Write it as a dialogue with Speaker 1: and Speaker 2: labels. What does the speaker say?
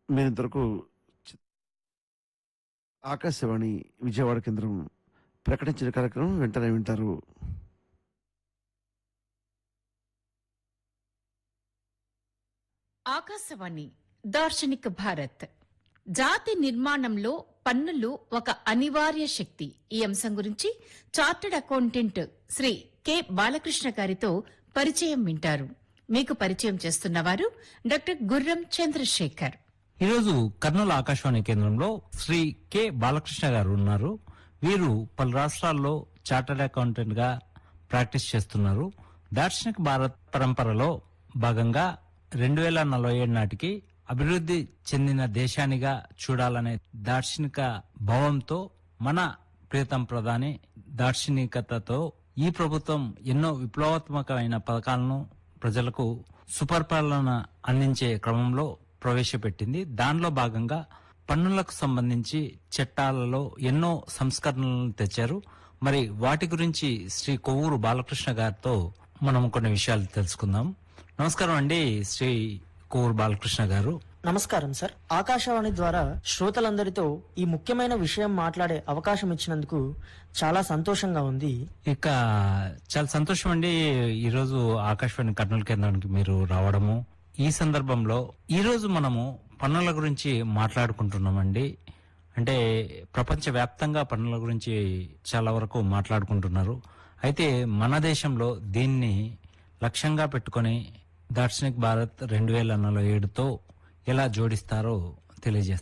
Speaker 1: మీరు ఇంతవరకు చి- ఆకాశవాణి విజయవాడ కేంద్రం ప్రకటించిన కార్యక్రమం వెంటనే వింటారు
Speaker 2: ఆకాశవాణి దార్శనిక భారత్ జాతి నిర్మాణంలో పన్నులు ఒక అనివార్య శక్తి ఈ అంశం గురించి chartered accountant Shri K Balakrishna గారితో పరిచయం వింటారు మీకు పరిచయం చేస్తున్నవారు డాక్టర్ గుర్రం చంద్రశేఖర్
Speaker 3: ఈరోజు కర్నూలు ఆకాశవాణి కేంద్రంలో శ్రీ కె బాలకృష్ణ గారు ఉన్నారు వీరు పలు రాష్ట్రాల్లో చార్టర్డ్ అకౌంటెంట్ గా ప్రాక్టీస్ చేస్తున్నారు దార్శనిక భారత్ పరంపరలో భాగంగా రెండు వేల నలభై ఏడు నాటికి అభివృద్ధి చెందిన దేశానిగా చూడాలనే దార్శనిక భావంతో మన ప్రియతం ప్రధాని దార్శనికతతో ఈ ప్రభుత్వం ఎన్నో విప్లవాత్మకమైన పథకాలను ప్రజలకు సుపరిపాలన అందించే క్రమంలో ప్రవేశపెట్టింది దానిలో భాగంగా పన్నులకు సంబంధించి చట్టాలలో ఎన్నో సంస్కరణలను తెచ్చారు మరి వాటి గురించి శ్రీ కొవ్వూరు బాలకృష్ణ గారితో మనం కొన్ని విషయాలు తెలుసుకుందాం నమస్కారం అండి శ్రీ కొవ్వూరు బాలకృష్ణ గారు
Speaker 4: నమస్కారం సార్ ఆకాశవాణి ద్వారా శ్రోతలందరితో ఈ ముఖ్యమైన విషయం మాట్లాడే అవకాశం ఇచ్చినందుకు చాలా సంతోషంగా ఉంది
Speaker 3: ఇక చాలా సంతోషం అండి ఈరోజు ఆకాశవాణి కర్నూలు కేంద్రానికి మీరు రావడము ఈ సందర్భంలో ఈ రోజు మనము పన్నుల గురించి మాట్లాడుకుంటున్నామండి అంటే ప్రపంచ వ్యాప్తంగా పన్నుల గురించి చాలా వరకు మాట్లాడుకుంటున్నారు అయితే మన దేశంలో దీన్ని లక్ష్యంగా పెట్టుకొని దార్శనిక్ భారత్ రెండు వేల నలభై ఏడుతో ఎలా జోడిస్తారో తెలియజేస్తారు